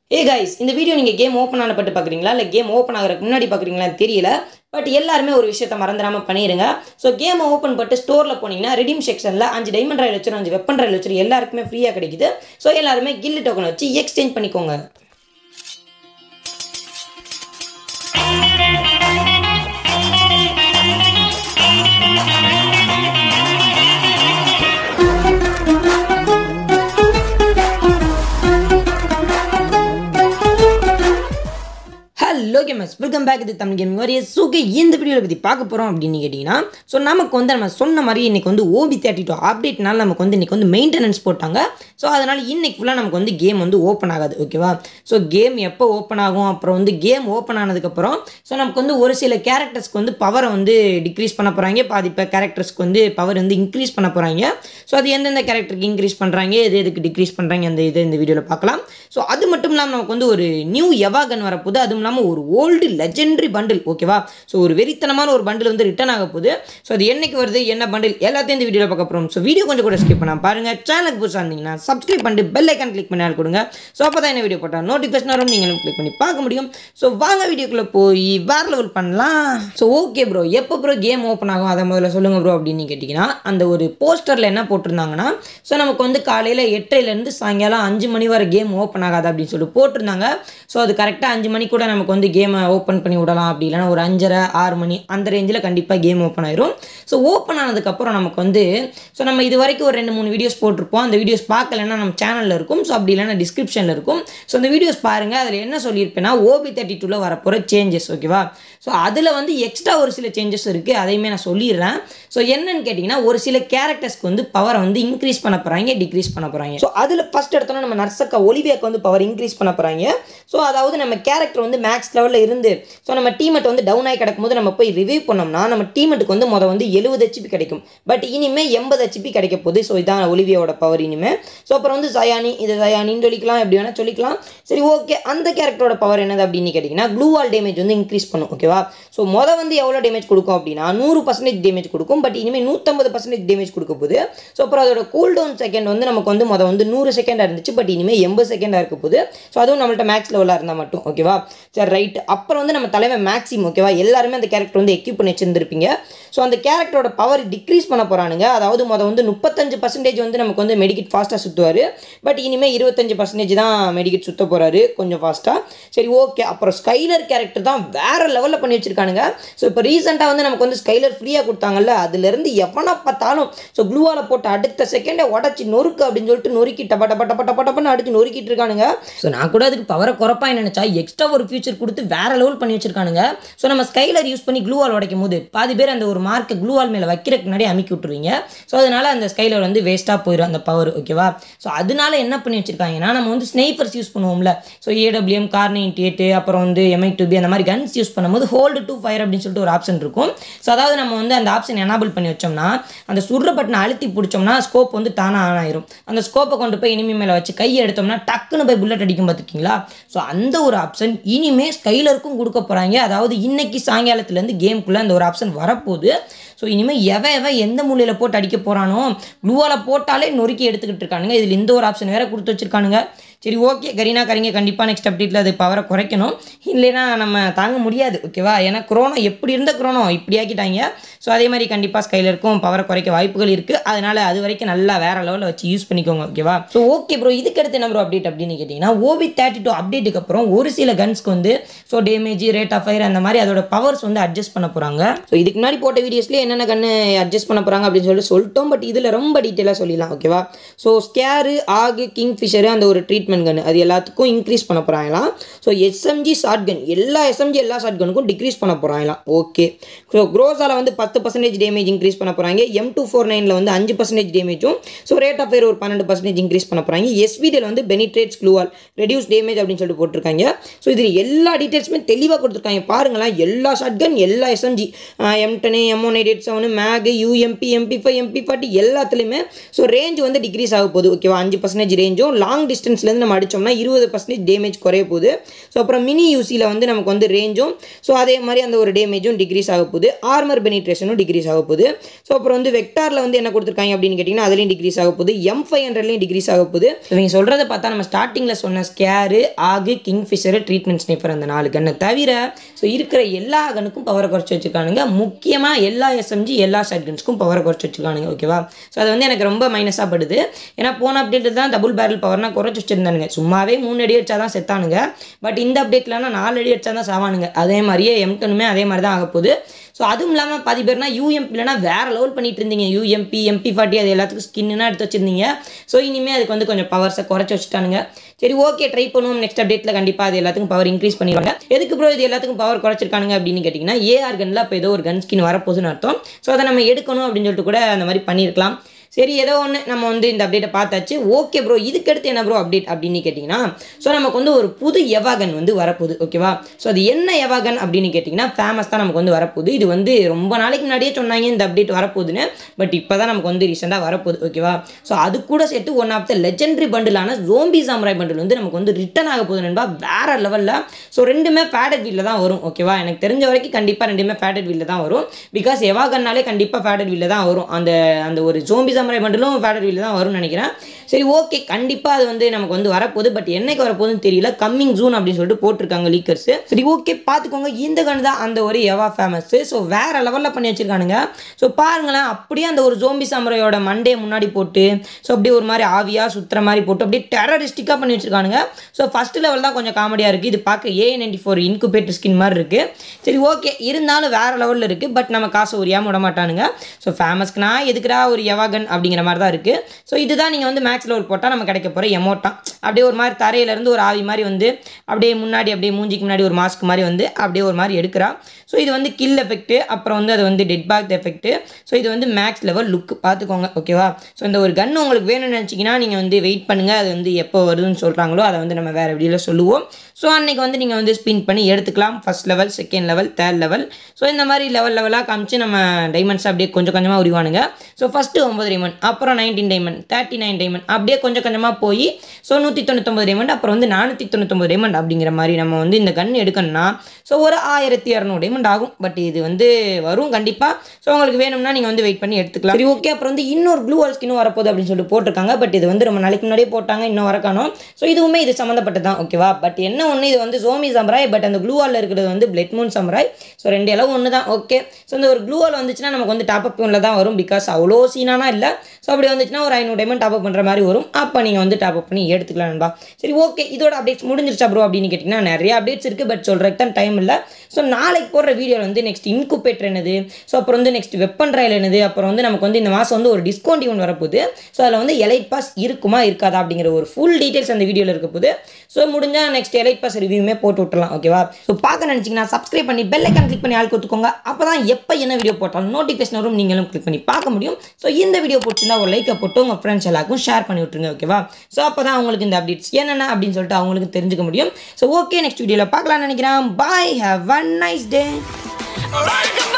ஏ guys இந்த video நீங்கள் game open ஆனப்பட்டு பார்க்குறீங்களா இல்லை கேம் ஓப்பன் ஆகிறதுக்கு முன்னாடி பார்க்குறீங்களான்னு தெரியல பட் எல்லாருமே ஒரு விஷயத்த மறந்துடாமல் பண்ணிடுங்க ஸோ கேமை ஓப்பன் பண்ணிட்டு ஸ்டோரில் போனீங்கன்னா ரெடீம் செக்ஷனில் அஞ்சு டைமண்ட் ராயல் வச்சிரும் அஞ்சு வெப்பன் ராயல் வச்சிரும் எல்லாருக்குமே ஃப்ரீயாக கிடைக்குது ஸோ எல்லாருமே கில்லு டோக்கன் வச்சு எக்ஸ்சேஞ்ச் பண்ணிக்கோங்க ஹலோ கேமஸ் வெல்கம் பேக் இது தமிழ் கேமிங் வரைய சூக்கு இந்த வீடியோவில் பற்றி பார்க்க போகிறோம் அப்படின்னு கேட்டிங்கன்னா ஸோ நமக்கு வந்து நம்ம சொன்ன மாதிரி இன்றைக்கி வந்து ஓபி தேர்ட்டி டூ அப்டேட்னால நமக்கு வந்து இன்றைக்கி வந்து மெயின்டெனன்ஸ் போட்டாங்க ஸோ அதனால் இன்றைக்கி ஃபுல்லாக நமக்கு வந்து கேம் வந்து ஓப்பன் ஆகாது ஓகேவா ஸோ கேம் எப்போ ஓப்பன் ஆகும் அப்புறம் வந்து கேம் ஓப்பன் ஆனதுக்கப்புறம் ஸோ நமக்கு வந்து ஒரு சில கேரக்டர்ஸ்க்கு வந்து பவரை வந்து டிக்ரீஸ் பண்ண போகிறாங்க பாதி இப்போ கேரக்டர்ஸ்க்கு வந்து பவர் வந்து இன்க்ரீஸ் பண்ண போகிறாங்க ஸோ அது எந்தெந்த கேரக்டருக்கு இன்க்ரீஸ் பண்ணுறாங்க எது எதுக்கு டிக்ரீஸ் பண்ணுறாங்க அந்த இது இந்த வீடியோவில் பார்க்கலாம் ஸோ அது மட்டும் இல்லாமல் நமக்கு வந்து ஒரு நியூ எவாகன் வரப்போகுது அதுவும் இல்லாமல் ஒரு ஓல்டு லெஜெண்டரி பண்டில் ஓகேவா ஸோ ஒரு வெறித்தனமான ஒரு பண்டில் வந்து ரிட்டர்ன் ஆக போகுது ஸோ அது என்னைக்கு வருது என்ன பண்டில் எல்லாத்தையும் இந்த வீடியோவில் பார்க்க போகிறோம் ஸோ வீடியோ கொஞ்சம் கூட ஸ்கிப் பண்ணால் பாருங்கள் சேனலுக்கு புதுசாக இருந்தீங்கன்னா சப்ஸ்கிரைப் பண்ணிட்டு பெல் ஐக்கான் கிளிக் பண்ணி ஆள் கொடுங்க ஸோ அப்போ தான் என்ன வீடியோ போட்டால் நோட்டிஃபிகேஷன் வரும் நீங்களும் கிளிக் பண்ணி பார்க்க முடியும் ஸோ வாங்க வீடியோக்குள்ளே போய் வேற லெவல் பண்ணலாம் ஸோ ஓகே ப்ரோ எப்போ ப்ரோ கேம் ஓப்பன் ஆகும் அதை முதல்ல சொல்லுங்கள் ப்ரோ அப்படின்னு கேட்டிங்கன்னா அந்த ஒரு போஸ்டரில் என்ன போட்டிருந்தாங்கன்னா ஸோ நமக்கு வந்து காலையில் எட்டரைலேருந்து சாயங்காலம் அஞ்சு மணி வரை கேம் ஓப்பன் ஆகாது அப்படின்னு சொல்லிட்டு போட்டிருந்தாங்க ஸோ அது கரெக்டாக அஞ்சு மணி கூட நமக்கு வந்து கேமை ஓப்பன் பண்ணி விடலாம் அப்படி இல்லைன்னா ஒரு அஞ்சரை ஆறு மணி அந்த ரேஞ்சில் கண்டிப்பாக கேம் ஓப்பன் ஆயிரும் ஸோ ஓப்பன் ஆனதுக்கப்புறம் நமக்கு வந்து ஸோ நம்ம இது வரைக்கும் ஒரு ரெண்டு மூணு வீடியோஸ் போட்டிருப்போம் அந்த வீடியோஸ் பார்க்கலன்னா நம்ம சேனலில் இருக்கும் ஸோ அப்படி இல்லைன்னா டிஸ்கிரிப்ஷனில் இருக்கும் ஸோ அந்த வீடியோஸ் பாருங்கள் அதில் என்ன சொல்லியிருப்பேன்னா ஓபி தேர்ட்டி டூவில் வரப்போகிற சேஞ்சஸ் ஓகேவா ஸோ அதில் வந்து எக்ஸ்ட்ரா ஒரு சில சேஞ்சஸ் இருக்குது அதையுமே நான் சொல்லிடுறேன் ஸோ என்னன்னு கேட்டிங்கன்னா ஒரு சில கேரக்டர்ஸ்க்கு வந்து பவரை வந்து இன்க்ரீஸ் பண்ண போகிறாங்க டிக்ரீஸ் பண்ண போகிறாங்க ஸோ அதில் ஃபஸ்ட் எடுத்தோன்னா நம்ம நர்சக்கா ஒலிவியாக்கு வந்து பவர் இன்க்ரீஸ் பண்ண போகிறாங்க ஸோ அதாவது நம்ம கேரக்டர் வந்து மேக்ஸ் லெவலில் இருந்து ஸோ நம்ம டீமெட் வந்து டவுன் ஆகி கிடக்கும்போது நம்ம போய் ரிவ்யூ பண்ணோம்னா நம்ம டீமெட்டுக்கு வந்து மொதல் வந்து எழுபது ஹெச்பி கிடைக்கும் பட் இனிமேல் எண்பது ஹெச்பி கிடைக்க போகுது ஸோ இதான் ஒலிவியாவோட பவர் இனிமேல் ஸோ அப்புறம் வந்து சயானி இது சயானின்னு சொல்லிக்கலாம் எப்படி வேணால் சொல்லிக்கலாம் சரி ஓகே அந்த கேரக்டரோட பவர் என்னது அப்படின்னு கேட்டிங்கன்னா க்ளூ வால் டேமேஜ் வந்து இன்க்ரீஸ் பண்ணும் ஓகேவா ஸோ மொதல் வந்து எவ்வளோ டேமேஜ் கொடுக்கும் அப்படின்னா நூறு பர்சன்டேஜ் டேமேஜ் கொடுக்கும் பட் இனிமேல் நூற்றம்பது பர்சன்டேஜ் டேமேஜ் கொடுக்க போகுது ஸோ அப்புறம் அதோட கூல் டவுன் செகண்ட் வந்து நமக்கு வந்து மொதல் வந்து நூறு செகண்டாக இருந்துச்சு பட் இனிமேல் எண்பது செகண்டாக இருக்க போகுது ஸோ அதுவும் நம்மள்ட்ட மேக்ஸ் லெவலாக இருந்தால் மட்டும் ஓகேவா சரி ரைட் அப்புறம் வந்து நம்ம தலைவன் மேக்ஸிம் ஓகேவா எல்லாருமே அந்த கேரக்டர் வந்து எக்யூப் பண்ணி வச்சிருந்துருப்பீங்க ஸோ அந்த கேரக்டரோட பவர் டிக்ரீஸ் பண்ண போகிறானுங்க அதாவது மொதல் வந்து முப்பத்தஞ்சு பர்சன்டேஜ் வந்து நமக்கு வந்து மெடிக்கெட் ஃபாஸ்ட்டாக சுற்றுவார் பட் இனிமேல் இருபத்தஞ்சு பர்சன்டேஜ் தான் மெடிக்கெட் சுற்ற போகிறாரு கொஞ்சம் ஃபாஸ்ட்டாக சரி ஓகே அப்புறம் ஸ்கைலர் கேரக்டர் தான் வேறு லெவலில் பண்ணி வச்சிருக்கானுங்க ஸோ இப்போ ரீசெண்டாக வந்து நமக்கு வந்து ஸ்கைலர் ஃப்ரீயாக கொடுத்தாங்கல்ல அதுலேருந்து எவனை பார்த்தாலும் ஸோ க்ளூவால் போட்டு அடுத்த செகண்டை உடச்சி நொறுக்கு அப்படின்னு சொல்லிட்டு நொறுக்கி டப்ப டப்ப டப்ப டப்ப டப்பன்னு அடிச்சு நொறுக்கிட்டு இருக்கானுங்க ஸோ நான் கூட அதுக்கு பவரை குறப்பாக நினச்சா எக்ஸ்ட்ரா ஒரு ஃபியூச்சர் கொடுத்து வேற லெவல் பண்ணி வச்சிருக்கானுங்க ஸோ நம்ம ஸ்கைலர் யூஸ் பண்ணி க்ளூவால் உடைக்கும் போது பாதி பேர் அந்த ஒரு மார்க்கை க்ளூவால் மேலே வைக்கிறதுக்கு முன்னாடி அமுக்கி விட்டுருவீங்க ஸோ அதனால அந்த ஸ்கைலர் வந்து வேஸ்ட்டாக போயிடும் அந்த பவர் ஓகேவா ஸோ அதனால என்ன பண்ணி வச்சிருக்காங்கன்னா நம்ம வந்து ஸ்னைப்பர்ஸ் யூஸ் பண்ணுவோம்ல so AWM Kar ninety eight அப்புறம் வந்து எம்ஐ டூபி அந்த மாதிரி கன்ஸ் யூஸ் பண்ணும்போது ஹோல்டு டு ஃபயர் அப்படின்னு சொல்லிட்டு ஒரு ஆப்ஷன் இருக்கும் ஸோ அதாவது நம்ம வந்து அந்த ஆப்ஷன் எனபிள் பண்ணி வச்சோம்னா அந்த சுடுற பட்டனை அழுத்தி பிடிச்சோம்னா ஸ்கோப் வந்து தானாக ஆன் ஆயிரும் அந்த ஸ்கோப்பை கொண்டு போய் இனிமே மேலே வச்சு கையை எடுத்தோம்னா டக்குன்னு போய் புல்லட் அடிக்கும் பார்த்துருக்கீங்களா ஸோ அந்த ஒரு ஆப்ஷன் இனிமே ஸ்கைலருக்கும் கொடுக்க போகிறாங்க அதாவது இன்னைக்கு சாயங்காலத்துலேருந்து கேமுக்குள்ளே அந்த ஒரு ஆப்ஷன் வரப்போகுது ஸோ இனிமேல் எவன் எவன் எந்த மூலையில் போட்டு அடிக்க போகிறானோ ப்ளூவால் போட்டாலே நொறுக்கி எடுத்துக்கிட்டு இருக்கானுங்க இதில் இந்த ஒரு ஆப்ஷன் வேறு கொடுத்து வச்சிருக்கானுங்க சரி ஓகே கரீனா கரிங்க கண்டிப்பாக நெக்ஸ்ட் அப்டேட்டில் அது பவரை குறைக்கணும் இல்லைன்னா நம்ம தாங்க முடியாது ஓகேவா ஏன்னா குரோனோ எப்படி இருந்த குரோனோ இப்படி ஆக்கிட்டாங்க ஸோ அதே மாதிரி கண்டிப்பாக ஸ்கைலருக்கும் பவரை குறைக்க வாய்ப்புகள் இருக்குது அதனால் அது வரைக்கும் நல்லா வேறு லெவலில் வச்சு யூஸ் பண்ணிக்கோங்க ஓகேவா ஸோ ஓகே ப்ரோ இதுக்கு அடுத்து என்ன ப்ரோ அப்டேட் அப்படின்னு கேட்டிங்கன்னா ஓபி தேர்ட்டி டூ அப்டேட்டுக்கு அப்புறம் ஒரு சில கன்ஸ்க்கு வந்து so damage rate of fire அந்த மாதிரி அதோட பவர்ஸ் வந்து அட்ஜஸ்ட் பண்ண போகிறாங்க ஸோ இதுக்கு முன்னாடி போட்ட வீடியோஸ்லேயே என்னென்ன கன்று அட்ஜஸ்ட் பண்ண போகிறாங்க அப்படின்னு சொல்லிட்டு சொல்லிட்டோம் பட் இதில் ரொம்ப டீட்டெயிலாக சொல்லிடலாம் ஓகேவா ஸோ ஸ்கேரு ஆகு கிங் ஃபிஷரு அந்த ஒரு ட்ரீட்மெண்ட் கன் அது எல்லாத்துக்கும் இன்க்ரீஸ் பண்ண போகிறாங்களாம் ஸோ எஸ்எம்ஜி ஷார்ட் கன் எல்லா எஸ்எம்ஜி எல்லா ஷார்ட் கனுக்கும் டிக்ரீஸ் பண்ண போகிறாங்களாம் ஓகே ஸோ க்ரோஸால் வந்து பத்து பர்சன்டேஜ் டேமேஜ் இன்க்ரீஸ் பண்ண போகிறாங்க எம் டூ ஃபோர் நைனில் வந்து அஞ்சு பர்சன்டேஜ் டேமேஜும் ஸோ ரேட் ஆஃப் ஃபயர் ஒரு பன்னெண்டு பர்சன்டேஜ் இன்க்ரீஸ் பண்ண போகிறாங்க எஸ்விடியில் வந்து பெனிட்ரேட்ஸ் க்ளூவால் ரெடியூஸ் டேமேஜ் அப்படின்னு சொல்லிட்டு போட்டிருக்காங்க ஸோ இதில் எல்லா டீட்டெயில்ஸுமே தெளிவாக கொடுத்துருக்காங்க பாருங்களேன் எல்லா ஷார்ட் கன் எல்லா SMG M ten M one eight eight seven MAG UMP MP five MP forty எல்லாத்துலேயுமே ஸோ ரேஞ்ச் வந்து டிக்ரீஸ் ஆக போகுது ஓகேவா அஞ்சு பர்சன்டேஜ் ரேஞ்சும் லாங் டிஸ்டன்ஸ்லேருந்து வந்து நம்ம அடித்தோம்னா இருபது பர்சன்டேஜ் டேமேஜ் குறைய போகுது ஸோ அப்புறம் மினி யூசியில் வந்து நமக்கு வந்து ரேஞ்சும் ஸோ அதே மாதிரி அந்த ஒரு டேமேஜும் டிக்ரீஸ் ஆக போகுது ஆர்மர் பெனிட்ரேஷனும் டிக்ரீஸ் ஆக போகுது ஸோ அப்புறம் வந்து வெக்டாரில் வந்து என்ன கொடுத்துருக்காங்க அப்படின்னு கேட்டிங்கன்னா அதுலேயும் டிக்ரீஸ் ஆக போகுது எம் ஃபைவ் ஹண்ட்ரட்லையும் டிக்ரீஸ் ஆக போகுது இவங்க சொல்கிறத பார்த்தா நம்ம ஸ்டார்டிங்கில் சொன்ன ஸ்கேரு ஆகு கிங் ஃபிஷரு ட்ரீட்மெண்ட் ஸ்னைப்பர் அந்த நாலு கன்னை தவிர ஸோ இருக்கிற எல்லா கன்னுக்கும் பவரை குறைச்சி வச்சிருக்கானுங்க முக்கியமாக எல்லா எஸ்எம்ஜி எல்லா ஷாட் கன்ஸ்க்கும் பவரை குறைச்சி வச்சிருக்கானுங்க ஓகேவா ஸோ அது வந்து எனக்கு ரொம்ப மைனஸாக படுது ஏன்னா போன அப்டேட்டில் தான் டபுள் பேரல் பவர்னா குறைச்சி வச்சிருந்தானுங்க சும்மாவே மூணு அடி அடிச்சா தான் செத்தானுங்க பட் இந்த அப்டேட்லனா நாலு அடி அடிச்சா தான் சாவானுங்க அதே மாதிரியே எம்டனுமே அதே மாதிரி தான் ஆக போகுது ஸோ அதுவும் இல்லாமல் பாதி பேர்னா யூஎம்பிலனா வேற லெவல் பண்ணிட்டு இருந்தீங்க யூஎம்பி எம்பி ஃபார்ட்டி அது எல்லாத்துக்கும் ஸ்கின்னா எடுத்து வச்சிருந்தீங்க ஸோ இனிமேல் அதுக்கு வந்து கொஞ்சம் பவர்ஸை குறைச்சி வச்சுட்டானுங்க சரி ஓகே ட்ரை பண்ணுவோம் நெக்ஸ்ட் அப்டேட்டில் கண்டிப்பாக அது எல்லாத்துக்கும் பவர் இன்க்ரீஸ் பண்ணிடுவாங்க எதுக்கு ப்ரோ இது எல்லாத்துக்கும் பவர் குறைச்சிருக்கானுங்க அப்படின்னு கேட்டிங்கன்னா ஏஆர் கன்ல இப்போ ஏதோ ஒரு கன் ஸ்கின் வரப்போகுதுன்னு அர்த்தம் ஸோ அதை நம்ம எடுக்கணும் அப்படின்னு சொல்லிட்டு கூட அந்த மாதிரி பண்ணியிருக்கலாம் சரி ஏதோ ஒன்று நம்ம வந்து இந்த அப்டேட்டை பார்த்தாச்சு ஓகே ப்ரோ இதுக்கடுத்து என்ன ப்ரோ அப்டேட் அப்படின்னு கேட்டிங்கன்னா ஸோ நமக்கு வந்து ஒரு புது எவாகன் வந்து வரப்போகுது ஓகேவா ஸோ அது என்ன எவாகன் அப்படின்னு கேட்டிங்கன்னா ஃபேமஸ் தான் நமக்கு வந்து வரப்போகுது இது வந்து ரொம்ப நாளைக்கு முன்னாடியே சொன்னாங்க இந்த அப்டேட் வரப்போகுதுன்னு பட் இப்போ தான் நமக்கு வந்து ரீசெண்டாக வரப்போகுது ஓகேவா ஸோ அது கூட சேர்த்து ஒன் ஆஃப் த லெஜெண்டரி பண்டிலான ஜோம்பி சாம்ராய் பண்டில் வந்து நமக்கு வந்து ரிட்டன் ஆக போகுது நண்பா வேற லெவலில் ஸோ ரெண்டுமே ஃபேடட் வீலில் தான் வரும் ஓகேவா எனக்கு தெரிஞ்ச வரைக்கும் கண்டிப்பாக ரெண்டுமே ஃபேடட் வீலில் தான் வரும் பிகாஸ் எவாகன்னாலே கண்டிப்பாக ஃபேடட் வீலில் தான் வரும் அந்த அந்த ஒரு ஜோம்பி சாம்ராய் பண்டிலும் ஃபேடட் வீலில் தான் வரும்னு நினைக்கிறேன் சரி ஓகே கண்டிப்பாக அது வந்து நமக்கு வந்து வரப்போகுது பட் என்னைக்கு வரப்போகுதுன்னு தெரியல கம்மிங் ஜூன் அப்படின்னு சொல்லிட்டு போட்டிருக்காங்க லீக்கர்ஸ் சரி ஓகே பார்த்துக்கோங்க இந்த கன் தான் அந்த ஒரு எவா ஃபேமஸ் ஸோ வேற லெவலில் பண்ணி வச்சிருக்கானுங்க ஸோ பாருங்களேன் அப்படியே அந்த ஒரு ஜோம்பி சாமரையோட மண்டே முன்னாடி போட்டு ஸோ அப்படியே ஒரு மாதிரி ஆவியாக சுற்றுற மாதிரி போட்டு அப்படியே டெரரிஸ்டிக்காக பண்ணி வச்சிருக்கானுங்க ஸோ ஃபர்ஸ்ட் லெவல் தான் கொஞ்சம் காமெடியாக இருக்குது இது பார்க்க A ninety four incubator skin மாதிரி இருக்குது சரி ஓகே இருந்தாலும் வேற லெவலில் இருக்குது பட் நம்ம காசு உரியாமல் விட மாட்டானுங்க ஸோ ஃபேமஸ்க்குனா எதுக்குடா ஒரு எவாகன் அப்படிங்கிற மாதிரி தான் இருக்குது ஸோ இதுதான் நீங்கள் வந்து மேக்ஸ் லெவல் போட்டால் நம்ம கிடைக்க போகிற எமோட்டான் அப்படியே ஒரு மாதிரி தரையிலேருந்து ஒரு ஆவி மாதிரி வந்து அப்படியே முன்னாடி அப்படியே மூஞ்சிக்கு முன்னாடி ஒரு மாஸ்க் மாதிரி வந்து அப்படியே ஒரு மாதிரி எடுக்கிறா ஸோ இது வந்து கில் எஃபெக்ட்டு அப்புறம் வந்து அது வந்து டெட் பேக் எஃபெக்ட்டு ஸோ இது வந்து மேக்ஸ் லெவல் லுக் பார்த்துக்கோங்க ஓகேவா ஸோ இந்த ஒரு கன் உங்களுக்கு வேணும்னு நினச்சிங்கன்னா நீங்கள் வந்து வெயிட் பண்ணுங்கள் அது வந்து எப்போ வருதுன்னு சொல்கிறாங்களோ அதை வந்து நம்ம வேறு வீடியோவில் சொல்லுவோம் ஸோ அன்றைக்கி வந்து நீங்கள் வந்து ஸ்பின் பண்ணி எடுத்துக்கலாம் first level second level third level so இந்த மாதிரி லெவல் லெவலாக காமிச்சு நம்ம டைமண்ட்ஸ் அப்படியே கொஞ்சம் கொஞ்சமாக உருவானுங்க ஸோ ஃபஸ்ட்டு ஒம்பது டைமண்ட் அப்புறம் nineteen diamond thirty nine diamond அப்படியே கொஞ்சம் கொஞ்சமாக போய் ஸோ நூற்றி தொண்ணூத்தொம்பது டைமண்ட் அப்புறம் வந்து நானூற்றி தொண்ணூத்தொம்பது டைமண்ட் அப்படிங்கிற மாதிரி நம்ம வந்து இந்த கன் எடுக்கணும்னா ஸோ ஒரு ஆயிரத்தி இரநூறு டைமண்ட் ஆகும் பட் இது வந்து வரும் கண்டிப்பாக ஸோ உங்களுக்கு வேணும்னா நீங்கள் வந்து வெயிட் பண்ணி எடுத்துக்கலாம் சரி ஓகே அப்புறம் வந்து இன்னொரு ப்ளூ வால் ஸ்கின் வரப்போகுது அப்படின்னு சொல்லிட்டு போட்டிருக்காங்க பட் இது வந்து ரொம்ப நாளைக்கு முன்னாடியே போட்டாங்க இன்னும் வர காணோம் ஸோ இதுவுமே இது சம்மந்தப்பட்டது தான் ஓகேவா பட் என்ன ஒன்று இது வந்து ஜோமி சம்ராய் பட் அந்த ப்ளூ வாலில் இருக்கிறது வந்து பிளட் மூன் சம்ராய் ஸோ ரெண்டு அளவு ஒன்று தான் ஓகே ஸோ இந்த ஒரு ப்ளூ வால் வந்துச்சுன்னா நமக்கு வந்து டாப் அப் தான் வரும் பிகாஸ் அவ்வளோ சீனானா இல்லை ஸோ அப்படி வந்துச்சுன்னா ஒரு ஐநூறு டைமண்ட் டாப் அப் பண்ணுற மாதிரி வரும் அப்போ நீங்கள் வந்து டாப் அப் பண்ணி எடுத்துக்கலாம் நண்பா சரி ஓகே இதோட அப்டேட்ஸ் முடிஞ்சிருச்சா ப்ரோ அப்படின்னு கேட்டிங்கன்னா நிறைய அப்டேட்ஸ் இருக்குது பட் சொல்கிறதுக்கு தான் டைம் இல்லை ஸோ நாளைக்கு போடுற வீடியோவில் வந்து நெக்ஸ்ட் இன்குபேட்டர் என்னது ஸோ அப்புறம் வந்து நெக்ஸ்ட் வெப்பன் ட்ரையல் என்னது அப்புறம் வந்து நமக்கு வந்து இந்த மாதம் வந்து ஒரு டிஸ்கவுண்ட் ஈவெண்ட் வரப்போகுது ஸோ அதில் வந்து எலைட் பாஸ் இருக்குமா இருக்காதா அப்படிங்கிற ஒரு ஃபுல் டீட்டெயில்ஸ் அந்த வீடியோவில் இருக்க போகுது ஸோ முடிஞ்சால் நெக்ஸ்ட் எலைட் பாஸ் ரிவ்யூமே போட்டு விட்டுலாம் ஓகேவா ஸோ பார்க்க நினச்சிங்கன்னா சப்ஸ்கிரைப் பண்ணி பெல் ஐக்கான் கிளிக் பண்ணி ஆள் கொடுத்துக்கோங்க அப்போ தான் எப்போ என்ன வீடியோ போட்டாலும் நோட்டிஃபிகேஷன் வரும் நீங்களும் கிளிக் பண்ணி பார்க்க முடியும் ஸோ இந்த வீடியோ பிடிச்சிருந்தா ஒரு லைக்கை போட்டு உங்கள் ஃப்ரெண்ட்ஸ் எல்லாருக்கும் ஷேர் பண்ணி விட்ருங்க ஓகேவா ஸோ அப்போ தான் அவங்களுக்கு இந்த அப்டேட்ஸ் என்னென்ன அப்படின்னு சொல்லிட்டு அவங்களுக்கு தெரிஞ்சுக்க முடியும் ஸோ ஓகே நெக்ஸ்ட் வீடியோவில் பார்க்கலாம்னு நினைக்கிறேன் bye have one nice day Alright,